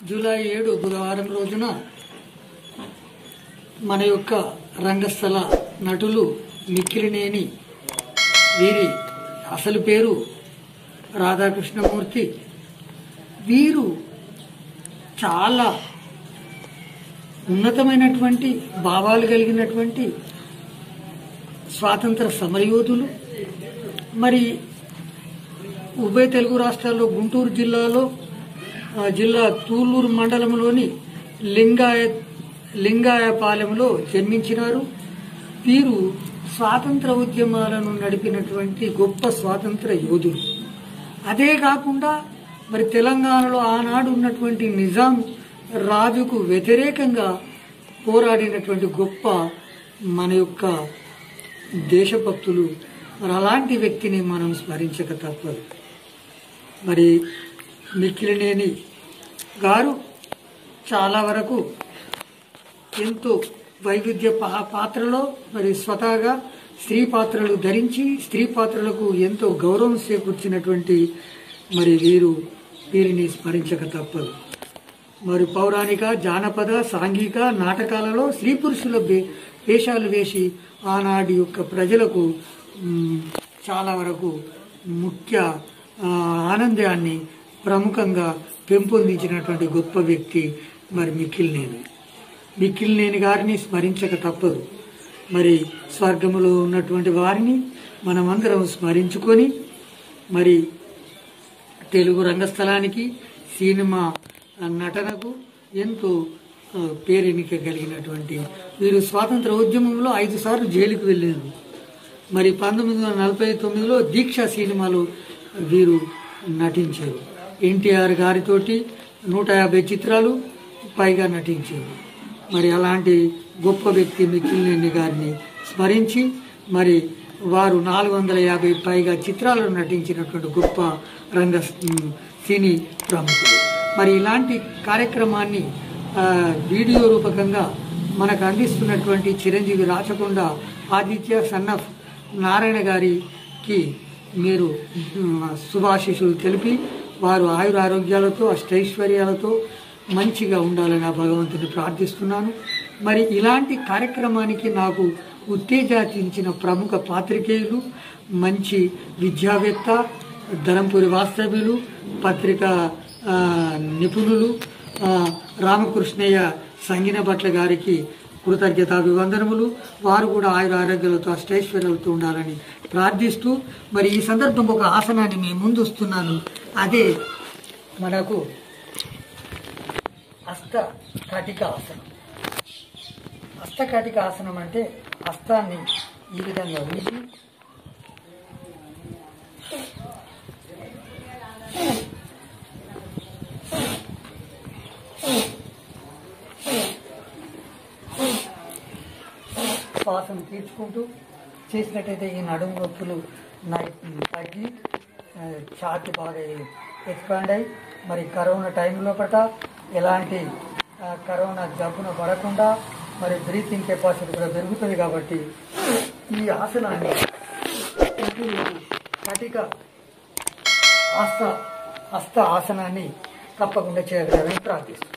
July ఏడు బుధవారం రోజున మన యొక్క రంగస్థల నటులు మిక్కిలినేని వీరి అసలు పేరు రాధాకృష్ణమూర్తి వీరు చాలా ఉన్నతమైనటువంటి భావాలు కలిగినటువంటి స్వాతంత్ర సమరయోధులు మరి ఉభయ తెలుగు రాష్ట్రాల్లో గుంటూరు జిల్లాలో ఆ, జిల్లా తూళ్ళూరు మండలంలోని లింగాయ లింగాయపాలెంలో జన్మించినారు వీరు స్వాతంత్ర ఉద్యమాలను నడిపినటువంటి గొప్ప స్వాతంత్ర యోధులు అదే కాకుండా మరి తెలంగాణలో ఆనాడు ఉన్నటువంటి నిజాం రాజుకు వ్యతిరేకంగా పోరాడినటువంటి గొప్ప మన యొక్క దేశభక్తులు మరి అలాంటి వ్యక్తిని మనం స్మరించక తప్పదు మరి మిక్కిలినేని గారు చాలా వరకు ఎంతో వైవిధ్య పా- పాత్రలో మరి స్వతహాగా స్త్రీ పాత్రలు ధరించి స్త్రీ పాత్రలకు ఎంతో గౌరవం చేకూర్చినటువంటి మరి వీరు వీరిని స్మరించక తప్పదు మరి పౌరాణిక జానపద సాంఘిక నాటకాలలో స్త్రీ పురుషుల వే- వేషాలు వేసి ఆనాటి యొక్క ప్రజలకు మ్, చాలా వరకు ముఖ్య ఆ, ఆనందాన్ని ప్రముఖంగా పెంపొందించినటువంటి గొప్ప వ్యక్తి మరి మిక్కిలినేని మిక్కిలినేని గారిని స్మరించక తప్పదు మరి స్వర్గములో ఉన్నటువంటి వారిని మనమందరం స్మరించుకొని మరి తెలుగు రంగస్థలానికి సినిమా నటనకు ఎంతో ఆ, పేరెనిక కలిగినటువంటి వీరు స్వాతంత్ర ఉద్యమంలో ఐదు సార్లు జైలుకు వెళ్ళారు మరి పంతొమ్మిది వందల నలభై తొమ్మిదిలో దీక్ష సినిమాలో వీరు నటించారు ఎన్టీఆర్ గారితోటి నూట యాభై చిత్రాలు పైగా నటించారు మరి అలాంటి గొప్ప వ్యక్తి మిక్కిలినేని గారిని స్మరించి మరి వారు నాలుగు వందల యాభై పైగా చిత్రాలను నటించినటువంటి గొప్ప రంగ ఉమ్, సినీ ప్రముఖులు మరి ఇలాంటి కార్యక్రమాన్ని ఆ, వీడియో రూపకంగా మనకు అందిస్తున్నటువంటి చిరంజీవి రాచకొండ ఆదిత్య సన్నఫ్ నారాయణ గారికి మీరు ఉమ్, శుభాశీస్సులు తెలిపి వారు ఆయుర ఆరోగ్యాలతో అష్టైశ్వర్యాలతో మంచిగా ఉండాలని ఆ భగవంతుని ప్రార్థిస్తున్నాను మరి ఇలాంటి కార్యక్రమానికి నాకు ఉత్తేజాతించిన ప్రముఖ పాత్రికేయులు మంచి విద్యావేత్త ధరంపూరి వాస్తవ్యులు పత్రికా ఆ, నిపుణులు ఆ, రామకృష్ణయ్య సంగిన భట్ల గారికి కృతజ్ఞతాభివందనములు వారు కూడా ఆయుర ఆరోగ్యాలతో అష్టైశ్వర్యాలతో ఉండాలని ప్రార్థిస్తూ మరి ఈ సందర్భంగా ఒక ఆసనాన్ని మేము ముందు వస్తున్నాను అదే మనకు హస్త కటిక ఆసనం హస్తకటిక ఆసనం అంటే హస్తాన్ని ఈ విధంగా ఉంచి శ్వాసను తీర్చుకుంటూ చేసినట్టయితే ఈ నడుము నొప్పులు నై- తగ్గి ఆ, ఛాతి బాగా ఎక్స్పాండ్ అయ్యి మరి కరోనా టైంలో పట ఎలాంటి ఆ, కరోనా జబ్బున పడకుండా మరి బ్రీతింగ్ కెపాసిటీ కూడా పెరుగుతుంది కాబట్టి ఈ ఆసనాన్ని ప్రతిరోజు కటిక హస్త హస్త ఆసనాన్ని తప్పకుండా చేయగలరని ప్రార్థిస్తున్నాను